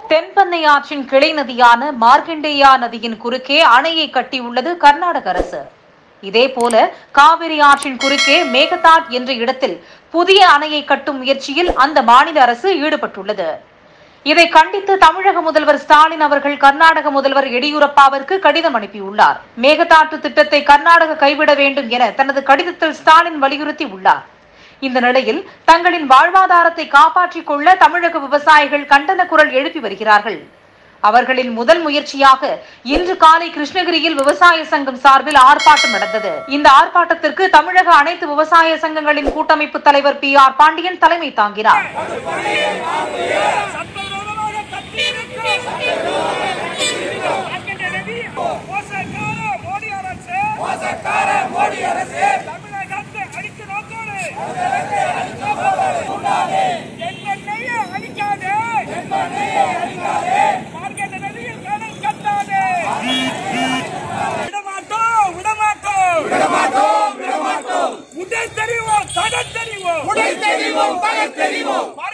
தென்பெண்ணை ஆற்றின் கிளை நதியான மார்க்கண்டேயா நதியின் குறுக்கே அணையை கட்டியுள்ளது கர்நாடக அரசு இதேபோல காவிரி ஆற்றின் குறுக்கே மேகதாட் என்ற இடத்தில் புதிய அணையை கட்டும் முயற்சியில் அந்த மாநில அரசு ஈடுபட்டுள்ளது இதை கண்டித்து தமிழக முதல்வர் ஸ்டாலின் அவர்கள் கர்நாடக முதல்வர் எடியூரப்பாவிற்கு கடிதம் அனுப்பியுள்ளார் மேகதாட்டு திட்டத்தை கர்நாடக கைவிட வேண்டும் என தனது கடிதத்தில் ஸ்டாலின் வலியுறுத்தி உள்ளார் இந்த நிலையில் தங்களின் வாழ்வாதாரத்தை காப்பாற்றிக் கொள்ள தமிழக விவசாயிகள் கண்டன குரல் எழுப்பி வருகிறார்கள் அவர்களின் முதல் முயற்சியாக இன்று காலை கிருஷ்ணகிரியில் விவசாய சங்கம் சார்பில் ஆர்ப்பாட்டம் நடந்தது இந்த ஆர்ப்பாட்டத்திற்கு தமிழக அனைத்து விவசாய சங்கங்களின் கூட்டமைப்பு தலைவர் பி ஆர் பாண்டியன் தலைமை தாங்கினார் சட்டவிரோதமாக கட்டியிருக்கும் அங்கிட்ட நதி மோசக்கார மோடி அரசு மோசக்கார மோடி அரசு தமிழகத்தை அடிக்க நோக்கோடு எண்ணெயை அழிக்காதே மார்க்கெட் நதியில் கடல் கட்டாதே விடமாட்டோம் விடமாட்டோம் விடமாட்டோம் விடமாட்டோம் உடை தெரிவோம் தட தெரிவோம் உடை தெரிவோம் தட தெரிவோம்